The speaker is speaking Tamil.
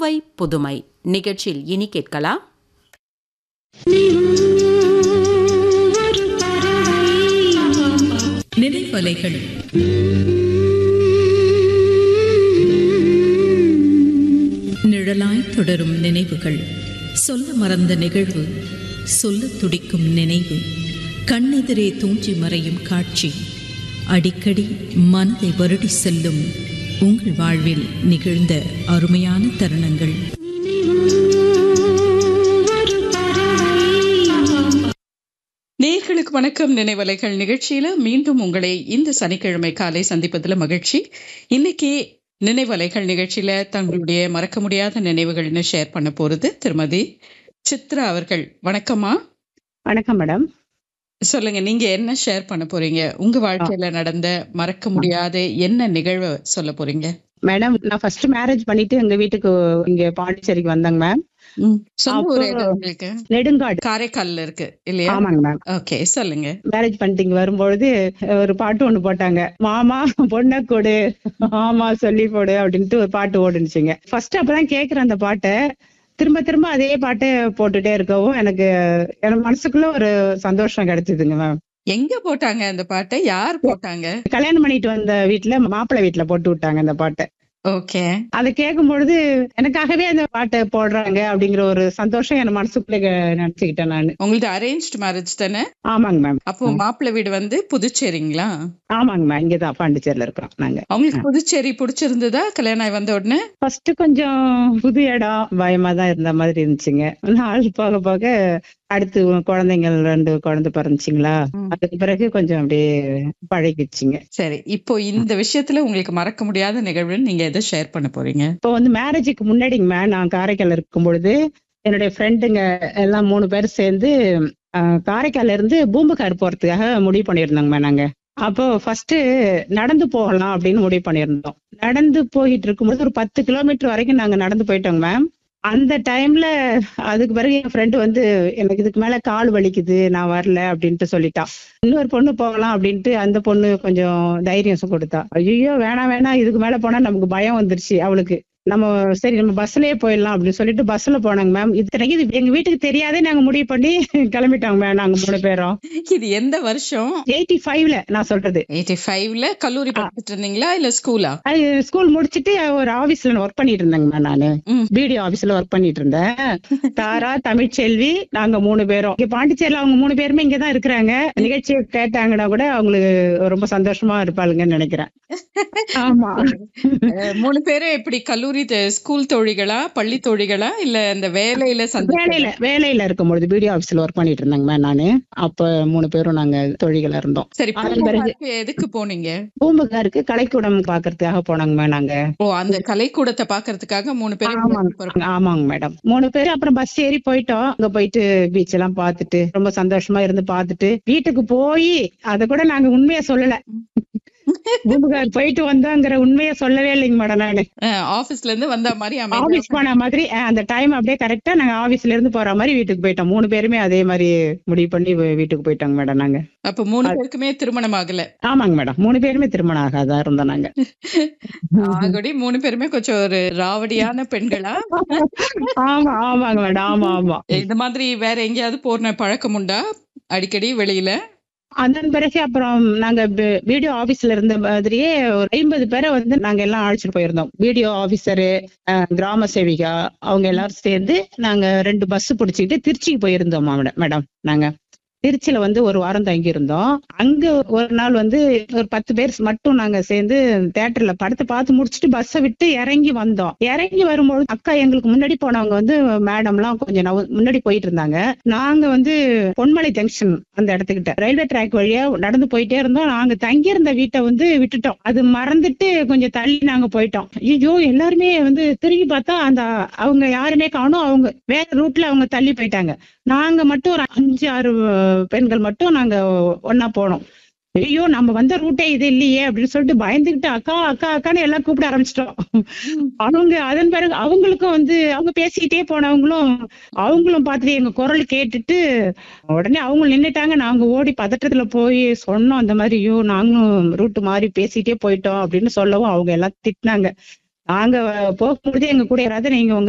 புதுவை புதுமை நிகழ்ச்சியில் இனி கேட்கலாம் நினைவலைகள் நிழலாய் தொடரும் நினைவுகள் சொல்ல மறந்த நிகழ்வு சொல்ல துடிக்கும் நினைவு கண்ணெதிரே தூஞ்சி மறையும் காட்சி அடிக்கடி மனதை வருடி செல்லும் உங்கள் வாழ்வில் நிகழ்ந்த அருமையான தருணங்கள் நேர்களுக்கு வணக்கம் நினைவலைகள் நிகழ்ச்சியில மீண்டும் உங்களை இந்த சனிக்கிழமை காலை சந்திப்பதுல மகிழ்ச்சி இன்னைக்கு நினைவலைகள் நிகழ்ச்சியில தங்களுடைய மறக்க முடியாத நினைவுகள்னு ஷேர் பண்ண போறது திருமதி சித்ரா அவர்கள் வணக்கம்மா வணக்கம் மேடம் சொல்லுங்க நீங்க என்ன ஷேர் பண்ண போறீங்க உங்க வாழ்க்கையில நடந்த மறக்க முடியாத என்ன நிகழ்வை சொல்ல போறீங்க மேடம் நான் ஃபர்ஸ்ட் மேரேஜ் பண்ணிட்டு எங்க வீட்டுக்கு இங்க பாண்டிச்சேரிக்கு வந்தேங்க மேம் சொந்த ஊர் அப்போ- எது உங்களுக்கு நெடுங்காடு காரைக்கால்ல இருக்கு இல்லையா ஆமாங்க மேம் ஓகே சொல்லுங்க மேரேஜ் பண்ணிட்டு இங்க வரும்பொழுது ஒரு பாட்டு ஒண்ணு போட்டாங்க மாமா பொண்ணை கொடு ஆமா சொல்லி போடு அப்படின்ட்டு ஒரு பாட்டு ஓடுனுச்சுங்க ஃபர்ஸ்ட் அப்பதான் கேக்குறேன் அந்த பாட்டை திரும்ப திரும்ப அதே பாட்டை போட்டுட்டே இருக்கவும் எனக்கு எனக்கு மனசுக்குள்ள ஒரு சந்தோஷம் கிடைச்சதுங்க மேம் எங்க போட்டாங்க அந்த பாட்டை யார் போட்டாங்க கல்யாணம் பண்ணிட்டு வந்த வீட்டுல மாப்பிள்ளை வீட்டுல போட்டு விட்டாங்க அந்த பாட்டை ஓகே அதை கேட்கும் பொழுது எனக்காகவே அந்த பாட்டை போடுறாங்க அப்படிங்கிற ஒரு சந்தோஷம் என் மனசுக்குள்ள நினைச்சுக்கிட்டேன் நானு உங்களது அரேஞ்ச்ட் மேரேஜ் தானே ஆமாங்க மேம் அப்போ மாப்பிள்ளை வீடு வந்து புதுச்சேரிங்களா ஆமாங்க மேம் இங்கதான் பாண்டிச்சேரியில இருக்கிறோம் நாங்க அவங்களுக்கு புதுச்சேரி பிடிச்சிருந்ததா கல்யாணம் ஆகி வந்த உடனே ஃபர்ஸ்ட் கொஞ்சம் புது இடம் பயமா தான் இருந்த மாதிரி இருந்துச்சுங்க நாள் போக போக அடுத்து குழந்தைங்கள் ரெண்டு குழந்தை பிறந்துச்சுங்களா ம். அதுக்கு பிறகு கொஞ்சம் அப்படியே பழகிடுச்சுங்க சரி இப்போ இந்த விஷயத்துல உங்களுக்கு மறக்க முடியாத நிகழ்வுன்னு நீங்க எதை ஷேர் பண்ண போறீங்க இப்போ வந்து மேரேஜுக்கு முன்னாடிங்க மேம் நான் காரைக்கால் இருக்கும் பொழுது என்னுடைய ஃப்ரெண்டுங்க எல்லாம் மூணு பேர் சேர்ந்து ஆஹ், காரைக்கால்ல இருந்து பூம்புகார் போறதுக்காக முடிவு பண்ணியிருந்தோங்க மேம் நாங்க அப்போ ஃபர்ஸ்ட் நடந்து போகலாம் அப்படின்னு முடிவு பண்ணியிருந்தோம் நடந்து போயிட்டு இருக்கும்போது ஒரு பத்து கிலோமீட்டர் வரைக்கும் நாங்க நடந்து போயிட்டோங்க மேம் அந்த டைம்ல அதுக்கு பிறகு என் ஃப்ரெண்டு வந்து எனக்கு இதுக்கு மேல கால் வலிக்குது நான் வரல அப்படின்ட்டு சொல்லிட்டா இன்னொரு பொண்ணு போகலாம் அப்படின்ட்டு அந்த பொண்ணு கொஞ்சம் தைரியம் கொடுத்தா ஐயோ வேணாம் வேணாம் இதுக்கு மேல போனா நமக்கு பயம் வந்துருச்சு அவளுக்கு நம்ம சரி நம்ம பஸ்லயே போயிடலாம் அப்படின்னு சொல்லிட்டு பஸ்ல போனாங்க மேம் இத்தனைக்கு இது எங்க வீட்டுக்கு தெரியாதே நாங்க முடிவு பண்ணி கிளம்பிட்டோங்க மேம் நாங்க மூணு பேரும் இது எந்த வருஷம் எயிட்டி ஃபைவ்ல நான் சொல்றது எயிட்டி ஃபைவ்ல கல்லூரி படிச்சுட்டு இருந்தீங்களா இல்ல ஸ்கூலா அது ஸ்கூல் முடிச்சிட்டு ஒரு ஆபீஸ்ல ஒர்க் பண்ணிட்டு இருந்தேங்க மேம் நானு ம். பிடிஓ ஆபீஸ்ல ஒர்க் பண்ணிட்டு இருந்தேன் தாரா தமிழ்ச்செல்வி நாங்க மூணு பேரும் இங்க பாண்டிச்சேரியில அவங்க மூணு பேருமே இங்கதான் இருக்கிறாங்க நிகழ்ச்சியை கேட்டாங்கன்னா கூட அவங்களுக்கு ரொம்ப சந்தோஷமா இருப்பாளுங்கன்னு நினைக்கிறேன் ஆமா அஹ், மூணு பேரும் எப்படி கல்லூரி த- ஸ்கூல் தோழிகளா பள்ளி தோழிகளா இல்ல இந்த வேலையில சந்திச்ச வேலையில வேலையில இருக்கும்பொழுது பிடிஓ ஆபீஸ்ல ஒர்க் பண்ணிட்டு இருந்தாங்க மேம் நானு அப்ப மூணு பேரும் நாங்க தொழிகளா இருந்தோம் சரி அதன் பிறகு- பூம்புகாருக்கு எதுக்கு போனீங்க பூம்புகாருக்கு கலைக்கூடம் பாக்குறதுக்காக போனாங்க மேம் நாங்க ஓ அந்த கலைக்கூடத்தை பாக்குறதுக்காக மூணு பேரும் ஆமாங்க புறப்பட்டு- ஆமாங்க மேடம் மூணு பேர் அப்புறம் பஸ் ஏறி போயிட்டோம் அங்க போயிட்டு பீச் எல்லாம் பார்த்துட்டு ரொம்ப சந்தோஷமா இருந்து பார்த்துட்டு வீட்டுக்கு போய் அத கூட நாங்க உண்மையை சொல்லல பூம்புகார் போயிட்டு வந்தோங்கிற உண்மையை சொல்லவே இல்லைங்க மேடம் நானு அஹ், ஆபீஸ்ல இருந்து வந்த மாதிரி அமைதியா ஆபீஸ் போன மாதிரி அஹ், அந்த டைம் அப்படியே கரெக்டா நாங்க ஆபீஸ்ல இருந்து போற மாதிரி வீட்டுக்கு போயிட்டோம் மூணு பேருமே அதே மாதிரி முடிவு பண்ணி வீ- வீட்டுக்கு போயிட்டோங்க மேடம் நாங்க அப்ப மூணு பேருக்குமே திருமணம் ஆகல ஆமாங்க மேடம் மூணு பேருமே திருமணம் ஆகாதா இருந்தோம் நாங்க ஆகடி மூணு பேருமே கொஞ்சம் ஒரு ராவடியான பெண்களா ஆமா ஆமாங்க மேடம் ஆமா ஆமா இந்த மாதிரி வேற எங்கேயாவது போன பழக்கம் உண்டா அடிக்கடி வெளியில அதன் பிறகு அப்புறம் நாங்க வீடியோ ஆபீஸ்ல இருந்த மாதிரியே ஒரு ஐம்பது பேரை வந்து நாங்க எல்லாம் அழைச்சிட்டு போயிருந்தோம் வீடியோ ஆபீசரு கிராம சேவிகா அவங்க எல்லாரும் சேர்ந்து நாங்க ரெண்டு பஸ் பிடிச்சிக்கிட்டு திருச்சிக்கு போயிருந்தோம் மேடம் நாங்க திருச்சியில வந்து ஒரு வாரம் தங்கி இருந்தோம் அங்க ஒரு நாள் வந்து ஒரு பத்து பேர் மட்டும் நாங்க சேர்ந்து தேட்டர்ல படத்தை பார்த்து முடிச்சுட்டு பஸ்ஸை விட்டு இறங்கி வந்தோம் இறங்கி வரும்போது அக்கா எங்களுக்கு முன்னாடி போனவங்க வந்து மேடம் எல்லாம் கொஞ்சம் நவு- முன்னாடி போயிட்டு இருந்தாங்க நாங்க வந்து பொன்மலை ஜங்ஷன் அந்த இடத்துக்கிட்ட ரயில்வே ட்ராக் வழியா நடந்து போயிட்டே இருந்தோம் நாங்க தங்கி இருந்த வீட்டை வந்து விட்டுட்டோம் அது மறந்துட்டு கொஞ்சம் தள்ளி நாங்க போயிட்டோம் ஐயோ எல்லாருமே வந்து திரும்பி பார்த்தா அந்த அவங்க யாருமே காணும் அவங்க வேற ரூட்ல அவங்க தள்ளி போயிட்டாங்க நாங்க மட்டும் ஒரு அஞ்சு ஆறு அஹ், பெண்கள் மட்டும் நாங்க ஒன்னா போனோம் ஐயோ நம்ம வந்த ரூட்டே இது இல்லையே அப்படின்னு சொல்லிட்டு பயந்துகிட்டு அக்கா அக்கா அக்கான்னு எல்லாம் கூப்பிட ஆரம்பிச்சிட்டோம் அவங்க அதன் பிறகு அவங்களுக்கும் வந்து அவங்க பேசிக்கிட்டே போனவங்களும் அவங்களும் பார்த்துட்டு எங்க குரல் கேட்டுட்டு உடனே அவங்க நின்னுட்டாங்க நாங்க ஓடி பதட்டத்துல போய் சொன்னோம் அந்த மாதிரி ஐயோ நாங்களும் ரூட் மாறி பேசிட்டே போயிட்டோம் அப்படின்னு சொல்லவும் அவங்க எல்லாம் திட்டினாங்க நாங்க போகும்போது எங்க கூட யாராவது நீங்க உங்க